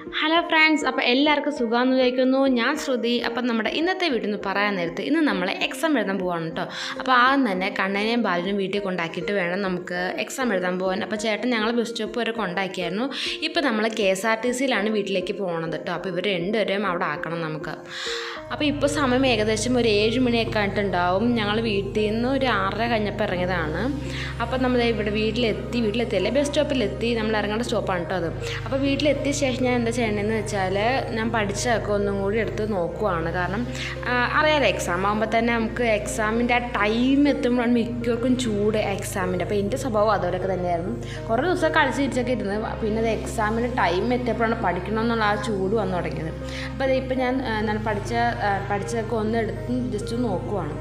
hello friends അപ്പോൾ എല്ലാവർക്കും സുഖമെന്ന് വിചാരിക്കുന്നു ഞാൻ ശ്രുതി അപ്പം നമ്മുടെ ഇന്നത്തെ വീട്ടിൽ നിന്ന് പറയാൻ നേരത്ത് ഇന്ന് നമ്മൾ എക്സാം എഴുതാൻ പോവാണ് കേട്ടോ അപ്പോൾ ആദ്യം തന്നെ കണ്ണനെയും ബാലിനും വീട്ടിൽ കൊണ്ടാക്കിയിട്ട് വേണം നമുക്ക് എക്സാം എഴുതാൻ പോകാൻ അപ്പോൾ ചേട്ടൻ ഞങ്ങൾ ബസ് സ്റ്റോപ്പ് വരെ കൊണ്ടാക്കിയായിരുന്നു ഇപ്പോൾ നമ്മൾ കെ എസ് ആർ ടി സിയിലാണ് വീട്ടിലേക്ക് പോകുന്നത് കേട്ടോ അപ്പോൾ ഇവർ രണ്ടുപേരെയും അവിടെ ആക്കണം നമുക്ക് അപ്പോൾ ഇപ്പോൾ സമയം ഏകദേശം ഒരു ഏഴ് മണിയൊക്കെ ആയിട്ടുണ്ടാവും ഞങ്ങൾ വീട്ടിൽ നിന്ന് ഒരു ആറര കഴിഞ്ഞപ്പോൾ ഇറങ്ങിയതാണ് അപ്പോൾ നമ്മൾ ഇവിടെ വീട്ടിലെത്തി വീട്ടിലെത്തിയല്ലേ ബസ് സ്റ്റോപ്പിലെത്തി നമ്മൾ ഇറങ്ങേണ്ട സ്റ്റോപ്പാണ് കേട്ടോ അത് അപ്പോൾ വീട്ടിലെത്തിയ ശേഷം ഞാൻ എന്താ ചെയ്യണമെന്ന് വെച്ചാൽ ഞാൻ പഠിച്ചതൊക്കെ ഒന്നും കൂടി എടുത്ത് നോക്കുവാണ് കാരണം ആ, അറിയാലോ എക്സാം ആകുമ്പോൾ തന്നെ നമുക്ക് എക്സാമിൻ്റെ ആ ടൈം എത്തുമ്പോഴാണ് മിക്കവർക്കും ചൂട് എക്സാമിൻ്റെ അപ്പോൾ എൻ്റെ സ്വഭാവം അതുപോലെയൊക്കെ തന്നെയായിരുന്നു കുറേ ദിവസം കളിച്ച് തിരിച്ചൊക്കെ ഇരുന്ന് പിന്നെ അത് എക്സാമിന് ടൈം എത്തിയപ്പോഴാണ് പഠിക്കണമെന്നുള്ള ആ ചൂട് വന്നു തുടങ്ങിയത് അപ്പോൾ ഇപ്പം ഞാൻ ആ, എന്താണ് പഠിച്ച ആ, പഠിച്ചതൊക്കെ ഒന്ന് എടുത്ത് ജസ്റ്റ് നോക്കുവാണ്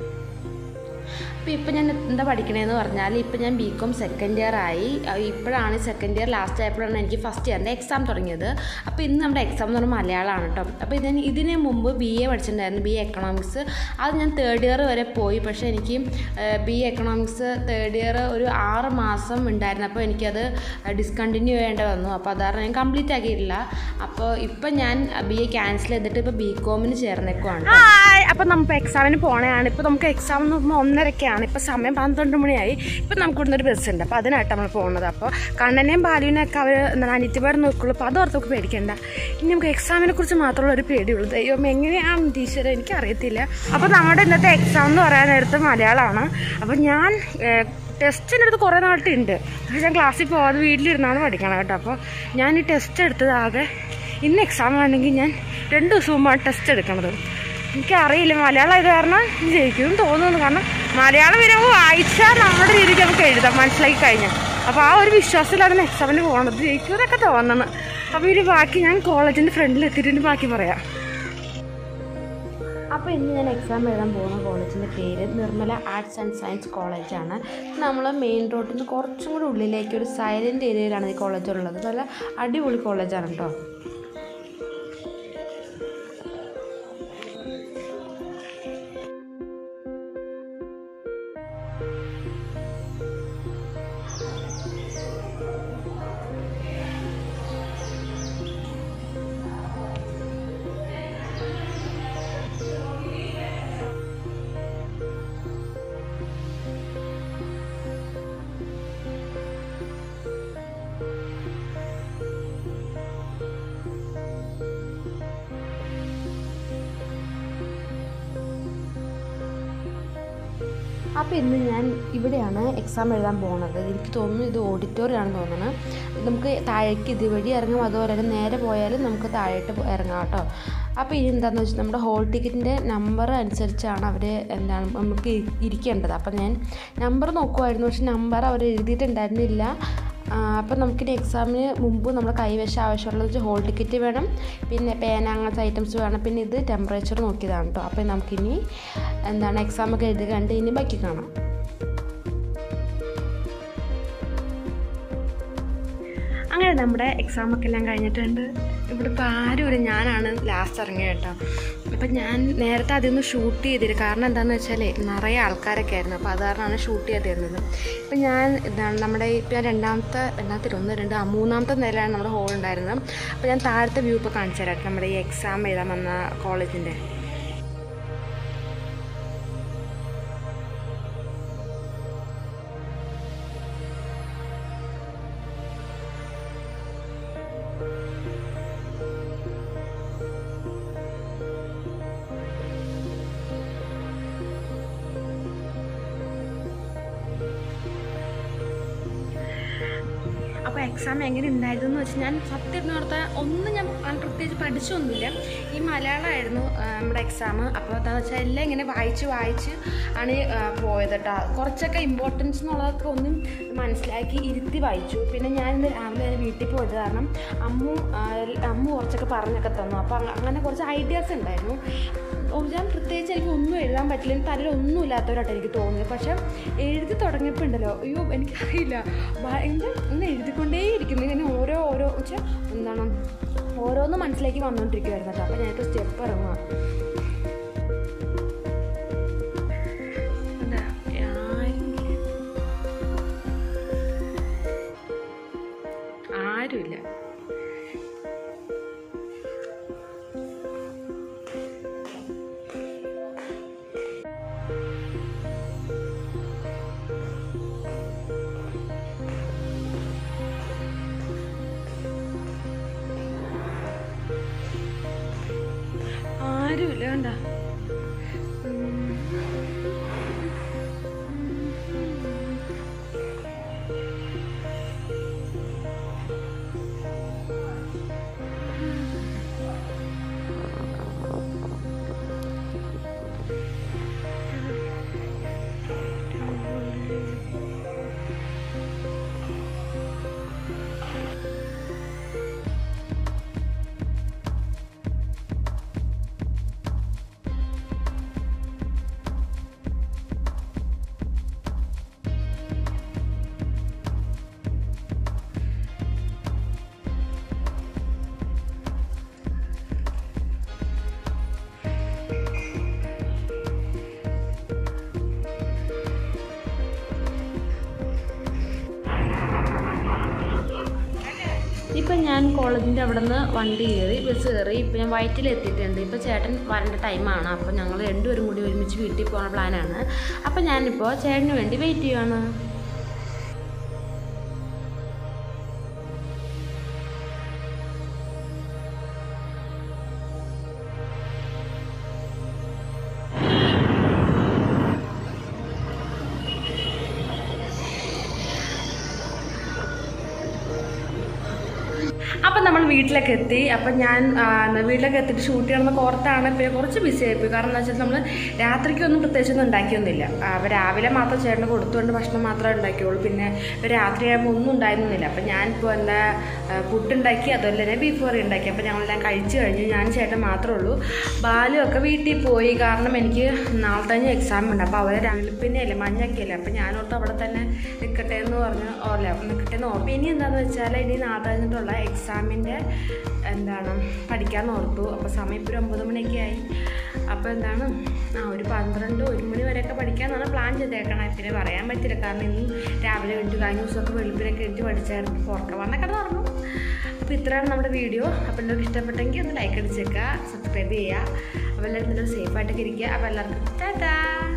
അപ്പോൾ ഇപ്പോൾ ഞാൻ എന്താ പഠിക്കണേന്ന് പറഞ്ഞാൽ ഇപ്പോൾ ഞാൻ ബി കോം സെക്കൻഡ് ഇയർ ആയി അഹ് ഇപ്പോഴാണ് സെക്കൻഡ് ഇയർ ലാസ്റ്റ് ആയപ്പോഴാണ് എനിക്ക് ഫസ്റ്റ് ഇയറിൻ്റെ എക്സാം തുടങ്ങിയത് അപ്പോൾ ഇന്ന് നമ്മുടെ എക്സാം എന്ന് പറഞ്ഞാൽ മലയാളമാണ് കേട്ടോ അപ്പോൾ ഇതിന് ഇതിന് മുമ്പ് ബി എ പഠിച്ചിട്ടുണ്ടായിരുന്നു ബി എ എക്കണോമിക്സ് അത് ഞാൻ തേർഡ് ഇയർ വരെ പോയി പക്ഷേ എനിക്ക് B A economics third year ഒരു ആറ് മാസം ഉണ്ടായിരുന്നു അപ്പോൾ എനിക്കത് ഡിസ്കണ്ടിന്യൂ ചെയ്യേണ്ടി വന്നു അപ്പോൾ അതാണ് ഞാൻ കംപ്ലീറ്റ് ആക്കിയിട്ടില്ല അപ്പോൾ ഇപ്പം ഞാൻ ബി എ ക്യാൻസൽ ചെയ്തിട്ട് ഇപ്പോൾ ബി കോമിന് ചേർന്നേക്കുവാണ് ഹായ് അപ്പം നമുക്ക് എക്സാമിന് പോണതാണ് ഇപ്പോൾ നമുക്ക് എക്സാം എന്ന് പറയുമ്പോൾ ഒന്നരക്കാണ് ഇപ്പോൾ സമയം പന്ത്രണ്ട് മണിയായി ഇപ്പം നമുക്ക് ഇവിടുന്ന് ഒരു ബസ് ഉണ്ട് അപ്പോൾ അതിനായിട്ട് നമ്മൾ പോകുന്നത് അപ്പോൾ കണ്ണനെയും ബാലുവിനെയൊക്കെ അവർ അനിത്യപാട് നോക്കുള്ളൂ അപ്പോൾ അതോർത്ത് നമുക്ക് പേടിക്കണ്ട ഇനി നമുക്ക് എക്സാമിനെ കുറിച്ച് മാത്രമുള്ള ഒരു പേടിയുള്ളൂ ദൈവം എങ്ങനെയാണ് ടീച്ചർ എനിക്കറിയത്തില്ല അപ്പോൾ നമ്മുടെ ഇന്നത്തെ എക്സാം എന്ന് പറയാൻ നേരത്ത് മലയാളമാണ് അപ്പോൾ ഞാൻ ടെസ്റ്റിൻ്റെ അടുത്ത് കുറേ നാട്ടിലുണ്ട് പക്ഷേ ഞാൻ ക്ലാസ്സിൽ പോകാതെ വീട്ടിലിരുന്നാണ് പഠിക്കണം കേട്ടോ അപ്പോൾ ഞാൻ ഈ ടെസ്റ്റ് എടുത്തത് ആകെ ഇന്ന് എക്സാം ആണെങ്കിൽ ഞാൻ രണ്ട് ദിവസം മുമ്പാണ് ടെസ്റ്റ് എടുക്കണത് എനിക്കറിയില്ല മലയാളം ഇത് കാരണം ജയിക്കും തോന്നുന്നു കാരണം മലയാളം വരുമ്പോൾ വായിച്ചാൽ നമ്മുടെ രീതിക്ക് നമുക്ക് എഴുതാം മനസ്സിലാക്കി കഴിഞ്ഞാൽ അപ്പോൾ ആ ഒരു വിശ്വാസത്തിലാണ് എക്സാമിന് പോകുന്നത് ജയിക്കുമെന്നൊക്കെ തോന്നുന്നു അപ്പോൾ ഇത് ബാക്കി ഞാൻ കോളേജിൻ്റെ ഫ്രണ്ടിൽ എത്തിയിട്ട് ബാക്കി പറയാം അപ്പോൾ ഇന്ന് ഞാൻ എക്സാം എഴുതാൻ പോകുന്ന കോളേജിൻ്റെ പേര് നിർമ്മല ആർട്സ് ആൻഡ് സയൻസ് കോളേജാണ് നമ്മൾ മെയിൻ റോഡിൽ നിന്ന് കുറച്ചും കൂടി ഉള്ളിലേക്ക് ഒരു സൈലൻറ്റ് ഏരിയയിലാണ് ഈ കോളേജ് ഉള്ളത് നല്ല അടിപൊളി കോളേജാണ് കേട്ടോ അപ്പോൾ ഇന്ന് ഞാൻ ഇവിടെയാണ് എക്സാം എഴുതാൻ പോകുന്നത് എനിക്ക് തോന്നുന്നു ഇത് ഓഡിറ്റോറിയമാണെന്ന് തോന്നുന്നത് നമുക്ക് താഴേക്ക് ഇതുവഴി ഇറങ്ങും അതുപോലെ തന്നെ നേരെ പോയാലും നമുക്ക് താഴോട്ട് പോ- ഇറങ്ങാം കേട്ടോ അപ്പോൾ ഇനി എന്താണെന്ന് വെച്ചാൽ നമ്മുടെ ഹോൾ ടിക്കറ്റിൻ്റെ നമ്പർ അനുസരിച്ചാണ് അവർ എന്താണ് നമുക്ക് ഇ- ഇരിക്കേണ്ടത് അപ്പം ഞാൻ നമ്പർ നോക്കുമായിരുന്നു പക്ഷെ നമ്പർ അവർ എഴുതിയിട്ടുണ്ടായിരുന്നില്ല അപ്പം നമുക്കിനി എക്സാമിന് മുമ്പ് നമ്മൾ കൈവശം ആവശ്യമുള്ളത് വെച്ചാൽ ഹോൾ ടിക്കറ്റ് വേണം പിന്നെ പേന അങ്ങനത്തെ ഐറ്റംസ് വേണം പിന്നെ ഇത് ടെമ്പറേച്ചർ നോക്കിയതാണ് കേട്ടോ അപ്പോൾ നമുക്കിനി എന്താണ് എക്സാമൊക്കെ എഴുതി കണ്ട് ഇനി ബാക്കി കാണാം അങ്ങനെ നമ്മുടെ എക്സാമൊക്കെ എല്ലാം കഴിഞ്ഞിട്ടുണ്ട് ഇവിടെ ഇപ്പോൾ ആരുമില്ല ഞാനാണ് ലാസ്റ്റ് ഇറങ്ങിയത് കേട്ടോ അപ്പം ഞാൻ നേരത്തെ അതിൽ ഷൂട്ട് ചെയ്തില്ല കാരണം എന്താണെന്ന് വെച്ചാൽ നിറയെ ആൾക്കാരൊക്കെ ആയിരുന്നു അപ്പോൾ അത് കാരണമാണ് ഷൂട്ട് ചെയ്തിരുന്നത് ഇപ്പം ഞാൻ എന്താണ് നമ്മുടെ ഇപ്പം ഞാൻ രണ്ടാമത്തെ രണ്ടാമത്തെ ഒന്ന് രണ്ട് ആ മൂന്നാമത്തെ നിലയാണ് നമ്മുടെ ഹോൾ ഉണ്ടായിരുന്നത് അപ്പോൾ ഞാൻ താഴത്തെ വ്യൂ ഇപ്പോൾ കാണിച്ചു തരാം കേട്ടോ നമ്മുടെ ഈ എക്സാം എഴുതാൻ വന്ന കോളേജിൻ്റെ അപ്പോൾ എക്സാം എങ്ങനെ ഉണ്ടായിരുന്നു എന്ന് വെച്ചാൽ ഞാൻ സത്യം ഓർത്ത ഒന്നും ഞാൻ ഞാൻ പ്രത്യേകിച്ച് പഠിച്ചൊന്നുമില്ല ഈ മലയാളമായിരുന്നു ആ, നമ്മുടെ എക്സാം അപ്പോൾ എന്താണെന്ന് വെച്ചാൽ എല്ലാം ഇങ്ങനെ വായിച്ച് വായിച്ച് ആണ് ആ, പോയത് കേട്ടോ കുറച്ചൊക്കെ ഇമ്പോർട്ടൻസ് എന്നുള്ളതൊക്കെ ഒന്നും മനസ്സിലാക്കി ഇരുത്തി വായിച്ചു പിന്നെ ഞാൻ ഇന്ന് രാവിലെ തന്നെ വീട്ടിൽ പോയത് കാരണം അമ്മു ആ, അമ്മു കുറച്ചൊക്കെ പറഞ്ഞൊക്കെ തന്നു അപ്പോൾ അങ്ങ- അങ്ങനെ കുറച്ച് ഐഡിയാസ് ഉണ്ടായിരുന്നു ഓ, ഞാൻ പ്രത്യേകിച്ച് എനിക്ക് ഒന്നും എഴുതാൻ പറ്റില്ല എനിക്ക് തലയിൽ ഒന്നും ഇല്ലാത്തവരായിട്ട് എനിക്ക് തോന്നിയത് പക്ഷെ എഴുതി തുടങ്ങിയപ്പോൾ ഉണ്ടല്ലോ അയ്യോ എനിക്കറിയില്ല ഭയങ്കര ഇങ്ങനെ എഴുതിക്കൊണ്ടേയിരിക്കുന്നു ഇങ്ങനെ ഓരോ ഓരോ വെച്ചാൽ എന്താണ് ഓരോന്നും മനസ്സിലേക്ക് വന്നുകൊണ്ടിരിക്കുമായിരുന്നു കേട്ടോ അപ്പോൾ ഞാനിപ്പോൾ സ്റ്റെപ്പ് ഇറങ്ങുക എന്താ, ആരെങ്കിലും- ആരുമില്ല ആരുമില്ല കണ്ട ഇപ്പം ഞാൻ കോളേജിൻ്റെ അവിടെ നിന്ന് വണ്ടി കയറി ബസ് കയറി ഇപ്പം ഞാൻ വയറ്റിൽ എത്തിയിട്ടുണ്ട് ഇപ്പം ചേട്ടൻ വരേണ്ട ടൈമാണ് അപ്പോൾ ഞങ്ങൾ രണ്ടുപേരും കൂടി ഒരുമിച്ച് വീട്ടിൽ പോകാൻ പ്ലാനാണ് അപ്പം ഞാനിപ്പോൾ ചേട്ടന് വേണ്ടി വെയിറ്റ് ചെയ്യുവാണ് അപ്പം നമ്മൾ വീട്ടിലേക്ക് എത്തി അപ്പം ഞാൻ ആ, എന്നാ വീട്ടിലേക്ക് എത്തിയിട്ട് ഷൂട്ട് ചെയ്യണമെന്ന് ഓർത്താണ് പിന്നെ കുറച്ച് ബിസി ആയിപ്പോയി കാരണം എന്താ വെച്ചാൽ നമ്മൾ രാത്രിക്കൊന്നും പ്രത്യേകിച്ചൊന്നും ഉണ്ടാക്കിയൊന്നുമില്ല അപ്പോൾ രാവിലെ മാത്രം ചേട്ടന് കൊടുത്തുകൊണ്ട് ഭക്ഷണം മാത്രമേ ഉണ്ടാക്കിയുള്ളൂ പിന്നെ ഇപ്പൊ രാത്രിയാകുമ്പോൾ ഒന്നും ഉണ്ടായിരുന്നില്ല അപ്പം ഞാനിപ്പോൾ എന്താ ആ, പുട്ടുണ്ടാക്കി അതുപോലെ തന്നെ ബീഫ് കറി ഉണ്ടാക്കി അപ്പം ഞങ്ങളെല്ലാം കഴിച്ചു കഴിഞ്ഞു ഞാൻ ചേട്ടൻ മാത്രമേ ഉള്ളൂ ബാലും ഒക്കെ വീട്ടിൽ പോയി കാരണം എനിക്ക് നാളെ തന്നെ എക്സാം ഉണ്ട് അപ്പോൾ അവരെ രാവിലെ അല്ലേ മഞ്ഞൊക്കെ അല്ലേ അപ്പം ഞാനോർത്ത് അവിടെ തന്നെ നിൽക്കട്ടെ എന്ന് പറഞ്ഞ് ഓർല നിൽക്കട്ടെ എന്ന് ഓർമ്മ ഇനി എന്താണെന്ന് വെച്ചാൽ ഇനി നാളെ കഴിഞ്ഞിട്ടുള്ള എക്സാമിൻ്റെ എന്താണ് പഠിക്കാൻ ഓർത്തു അപ്പോൾ സമയം ഇപ്പോൾ ഒരു ഒമ്പത് മണിയൊക്കെ ആയി അപ്പോൾ എന്താണ് ആ ഒരു പന്ത്രണ്ട് ഒരു മണി വരെയൊക്കെ പഠിക്കാമെന്നാണ് പ്ലാൻ ചെയ്തേക്കണേ പിന്നെ പറയാൻ പറ്റില്ല കാരണം ഇന്നും രാവിലെ എഴുതി കഴിഞ്ഞ ദിവസമൊക്കെ വെളുപ്പിനൊക്കെ എഴുതി പഠിച്ചായിരുന്നു പുറക്കെ വന്ന കിടന്ന് പറഞ്ഞു അപ്പോൾ ഇത്രയാണ് നമ്മുടെ വീഡിയോ അപ്പോൾ എല്ലാവർക്കും ഇഷ്ടപ്പെട്ടെങ്കിൽ ഒന്ന് ലൈക്ക് അടിച്ചേക്കുക സബ്സ്ക്രൈബ് ചെയ്യുക അപ്പോൾ എല്ലാവരും നല്ല സേഫായിട്ടൊക്കെ ഇരിക്കുക അപ്പോൾ എല്ലാവർക്കും ടാറ്റാ